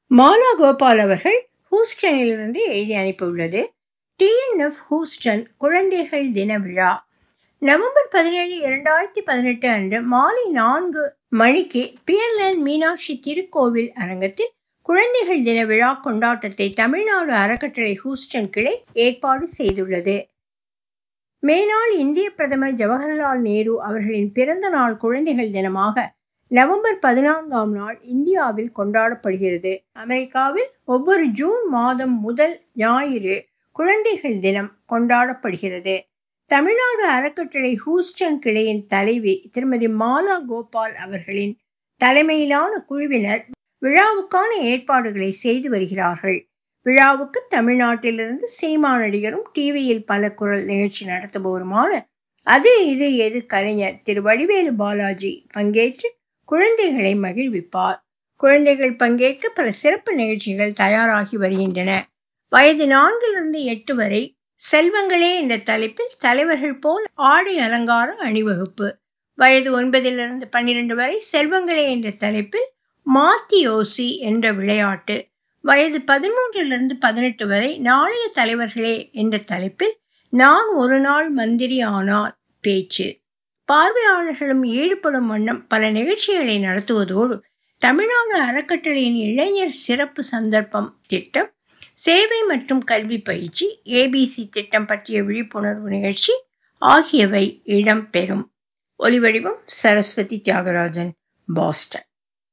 மாலா கோபால் அவர்கள் ஹூஸ்டனிலிருந்து எழுதி அனுப்பியுள்ளது டிஎன்எஃப் ஹூஸ்டன் குழந்தைகள் தின விழா நவம்பர் பதினேழு இரண்டாயிரத்தி பதினெட்டு அன்று மாலை நான்கு மணிக்கு பியர்லேண்ட் மீனாட்சி திருக்கோவில் அரங்கத்தில் குழந்தைகள் தின விழா கொண்டாட்டத்தை தமிழ்நாடு அறக்கட்டளை ஹூஸ்டன் கிளை ஏற்பாடு செய்துள்ளது மேனாள் இந்திய பிரதமர் ஜவஹர்லால் நேரு அவர்களின் பிறந்த நாள் குழந்தைகள் தினமாக நவம்பர் பதினான்காம் நாள் இந்தியாவில் கொண்டாடப்படுகிறது அமெரிக்காவில் ஒவ்வொரு ஜூன் மாதம் முதல் ஞாயிறு குழந்தைகள் தினம் கொண்டாடப்படுகிறது தமிழ்நாடு அறக்கட்டளை ஹூஸ்டன் கிளையின் தலைவி திருமதி மாலா கோபால் அவர்களின் தலைமையிலான குழுவினர் விழாவுக்கான ஏற்பாடுகளை செய்து வருகிறார்கள் விழாவுக்கு தமிழ்நாட்டிலிருந்து சினிமா நடிகரும் டிவியில் பல குரல் நிகழ்ச்சி நடத்துபவருமான அது இது எது கலைஞர் திரு வடிவேலு பாலாஜி பங்கேற்று குழந்தைகளை மகிழ்விப்பார் குழந்தைகள் பங்கேற்க பல சிறப்பு நிகழ்ச்சிகள் தயாராகி வருகின்றன வயது நான்கிலிருந்து எட்டு வரை செல்வங்களே என்ற தலைப்பில் தலைவர்கள் போல் ஆடை அலங்கார அணிவகுப்பு வயது ஒன்பதிலிருந்து பன்னிரண்டு வரை செல்வங்களே என்ற தலைப்பில் மாத்தியோசி என்ற விளையாட்டு வயது பதிமூன்றிலிருந்து பதினெட்டு வரை நாளைய தலைவர்களே என்ற தலைப்பில் நான் ஒரு நாள் மந்திரி ஆனால் பேச்சு பார்வையாளர்களும் ஈடுபடும் வண்ணம் பல நிகழ்ச்சிகளை நடத்துவதோடு தமிழ்நாடு அறக்கட்டளையின் இளைஞர் சிறப்பு சந்தர்ப்பம் திட்டம் சேவை மற்றும் கல்வி பயிற்சி ஏபிசி திட்டம் பற்றிய விழிப்புணர்வு நிகழ்ச்சி ஆகியவை இடம்பெறும் ஒலிவடிவம் சரஸ்வதி தியாகராஜன் பாஸ்டன்